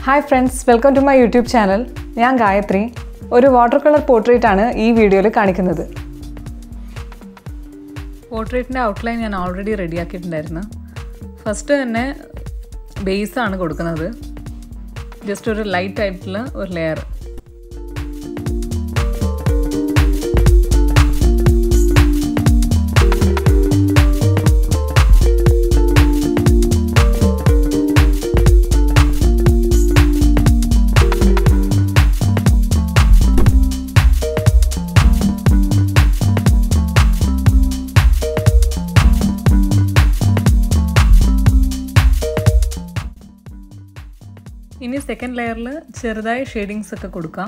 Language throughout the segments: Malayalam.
hi friends welcome to my YouTube channel ഞാൻ ഗായത്രി ഒരു വാട്ടർ കളർ പോർട്രേറ്റ് ആണ് ഈ വീഡിയോയിൽ കാണിക്കുന്നത് പോർട്രേറ്റിൻ്റെ ഔട്ട്ലൈൻ ഞാൻ ഓൾറെഡി റെഡിയാക്കിയിട്ടുണ്ടായിരുന്നു ഫസ്റ്റ് തന്നെ ബേസാണ് കൊടുക്കുന്നത് ജസ്റ്റ് ഒരു ലൈറ്റ് ആയിട്ടുള്ള ഒരു ലെയർ ഇനി സെക്കൻഡ് ലെയറിൽ ചെറുതായി ഷെയ്ഡിങ്സ് ഒക്കെ കൊടുക്കാം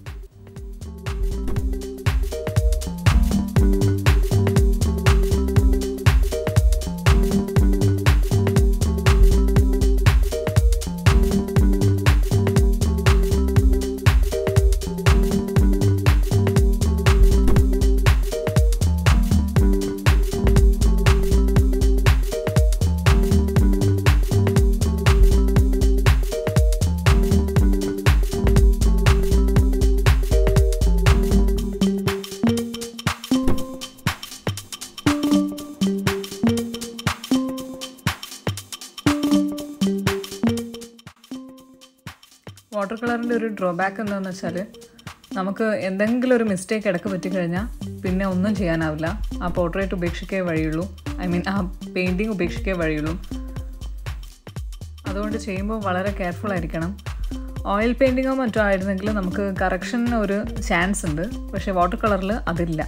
വാട്ടർ കളറിൻ്റെ ഒരു ഡ്രോബാക്ക് എന്താണെന്ന് വെച്ചാൽ നമുക്ക് എന്തെങ്കിലും ഒരു മിസ്റ്റേക്ക് ഇടയ്ക്ക് പറ്റിക്കഴിഞ്ഞാൽ പിന്നെ ഒന്നും ചെയ്യാനാവില്ല ആ പോർട്രേറ്റ് ഉപേക്ഷിക്കേ വഴിയുള്ളൂ ഐ മീൻ ആ പെയിൻറ്റിങ് ഉപേക്ഷിക്കേ വഴിയുള്ളൂ അതുകൊണ്ട് ചെയ്യുമ്പോൾ വളരെ കെയർഫുൾ ആയിരിക്കണം ഓയിൽ പെയിൻറ്റിങ്ങോ മറ്റോ ആയിരുന്നെങ്കിൽ നമുക്ക് കറക്ഷന് ഒരു ചാൻസ് ഉണ്ട് പക്ഷേ വാട്ടർ കളറിൽ അതില്ല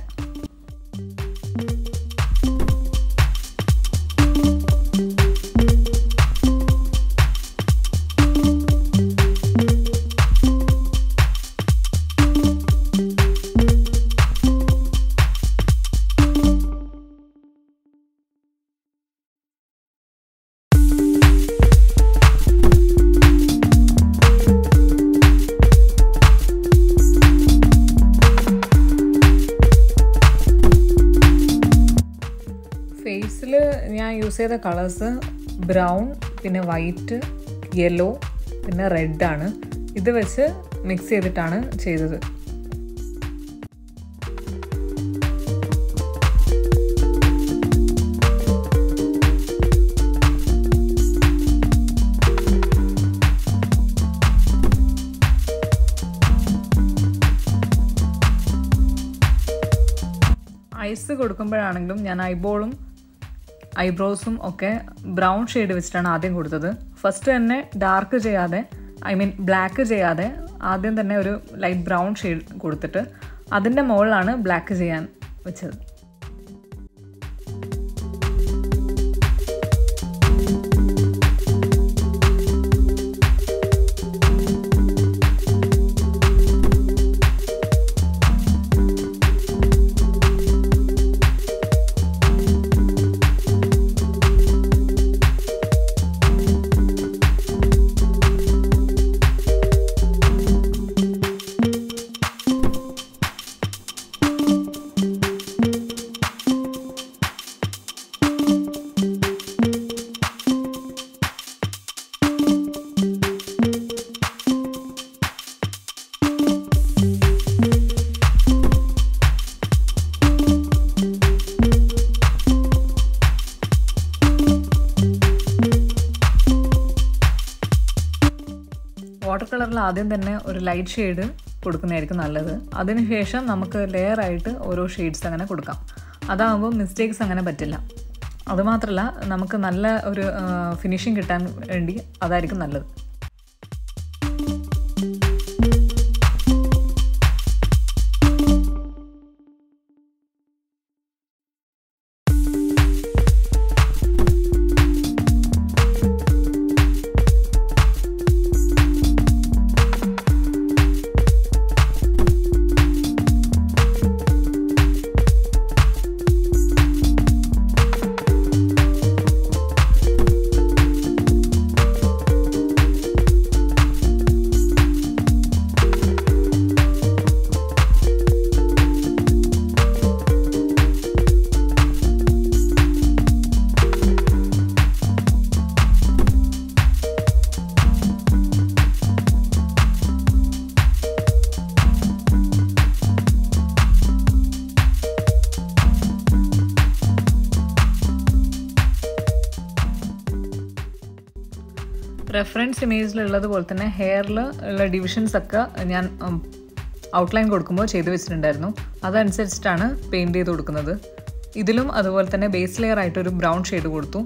ഫേസിൽ ഞാൻ യൂസ് ചെയ്ത കളേഴ്സ് ബ്രൗൺ പിന്നെ വൈറ്റ് യെല്ലോ പിന്നെ റെഡാണ് ഇത് വെച്ച് മിക്സ് ചെയ്തിട്ടാണ് ചെയ്തത് ഐസ് കൊടുക്കുമ്പോഴാണെങ്കിലും ഞാൻ ഐബോളും ഐബ്രോസും ഒക്കെ ബ്രൗൺ ഷെയ്ഡ് വെച്ചിട്ടാണ് ആദ്യം കൊടുത്തത് ഫസ്റ്റ് തന്നെ ഡാർക്ക് ചെയ്യാതെ ഐ മീൻ ബ്ലാക്ക് ചെയ്യാതെ ആദ്യം തന്നെ ഒരു ലൈറ്റ് ബ്രൗൺ ഷെയ്ഡ് കൊടുത്തിട്ട് അതിൻ്റെ മുകളിലാണ് ബ്ലാക്ക് ചെയ്യാൻ വെച്ചത് വാട്ടർ കളറിൽ ആദ്യം തന്നെ ഒരു ലൈറ്റ് ഷെയ്ഡ് കൊടുക്കുന്നതായിരിക്കും നല്ലത് അതിനുശേഷം നമുക്ക് ലെയർ ആയിട്ട് ഓരോ ഷെയ്ഡ്സ് അങ്ങനെ കൊടുക്കാം അതാകുമ്പോൾ മിസ്റ്റേക്സ് അങ്ങനെ പറ്റില്ല അതുമാത്രമല്ല നമുക്ക് നല്ല ഒരു ഫിനിഷിങ് കിട്ടാൻ വേണ്ടി അതായിരിക്കും നല്ലത് റെഫറൻസ് ഇമേജിലുള്ളത് പോലെ തന്നെ ഹെയറിൽ ഉള്ള ഡിവിഷൻസ് ഒക്കെ ഞാൻ ഔട്ട്ലൈൻ കൊടുക്കുമ്പോൾ ചെയ്തു വെച്ചിട്ടുണ്ടായിരുന്നു അതനുസരിച്ചിട്ടാണ് പെയിൻറ് ചെയ്ത് കൊടുക്കുന്നത് ഇതിലും അതുപോലെ തന്നെ ബേസ് ലെയർ ആയിട്ടൊരു ബ്രൗൺ ഷെയ്ഡ് കൊടുത്തു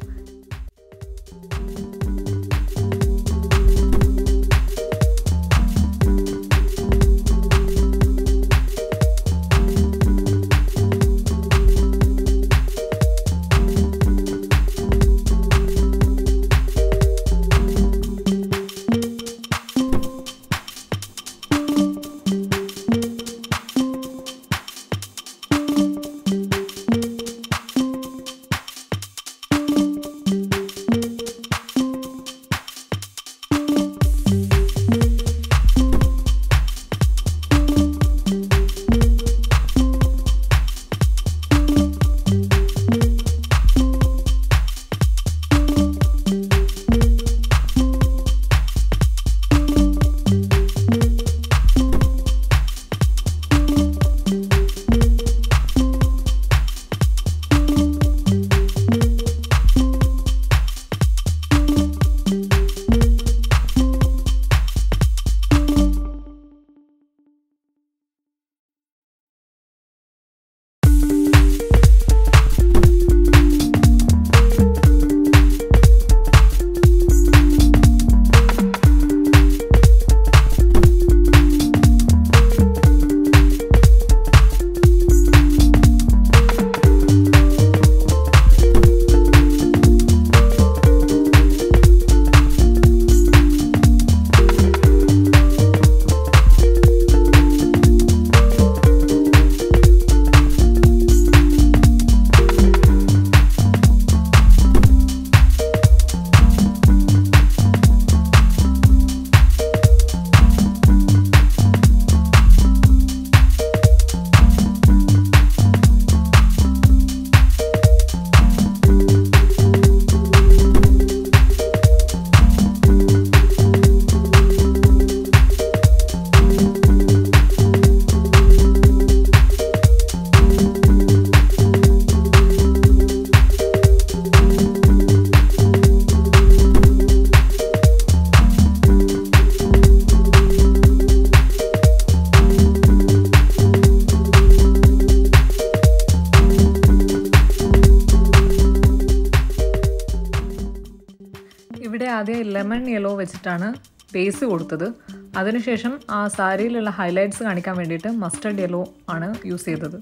ഇവിടെ ആദ്യം ലെമൺ യെല്ലോ വെച്ചിട്ടാണ് ബേസ് കൊടുത്തത് അതിനുശേഷം ആ സാരിയിലുള്ള ഹൈലൈറ്റ്സ് കാണിക്കാൻ വേണ്ടിയിട്ട് മസ്റ്റർഡ് യെല്ലോ ആണ് യൂസ് ചെയ്തത്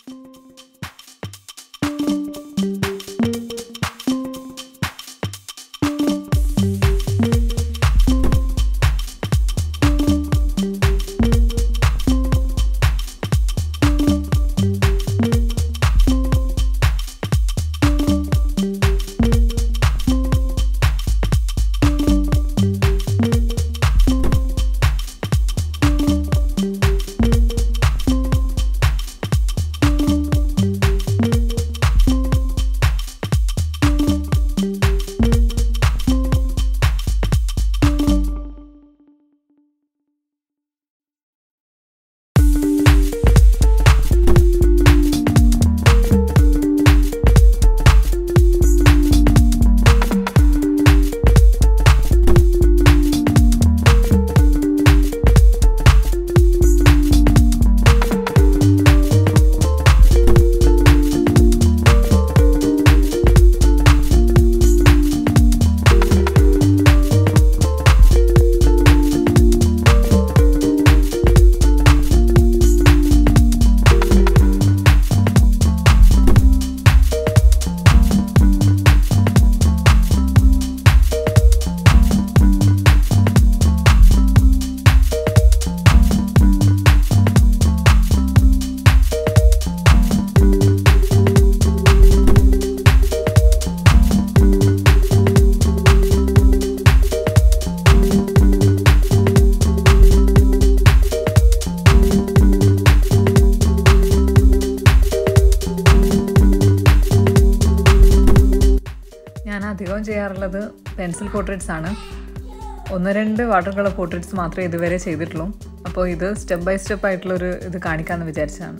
ഞാൻ അധികവും ചെയ്യാറുള്ളത് പെൻസിൽ പോർട്രേറ്റ്സ് ആണ് ഒന്ന് രണ്ട് വാട്ടർ കളർ പോർട്രേറ്റ്സ് മാത്രമേ ഇതുവരെ ചെയ്തിട്ടുള്ളൂ അപ്പോൾ ഇത് സ്റ്റെപ്പ് ബൈ സ്റ്റെപ്പ് ആയിട്ടുള്ളൊരു ഇത് കാണിക്കാമെന്ന് വിചാരിച്ചതാണ്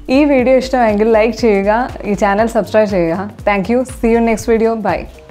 ഈ വീഡിയോ ഇഷ്ടമെങ്കിൽ ലൈക്ക് ചെയ്യുക ഈ ചാനൽ സബ്സ്ക്രൈബ് ചെയ്യുക thank you see you next video by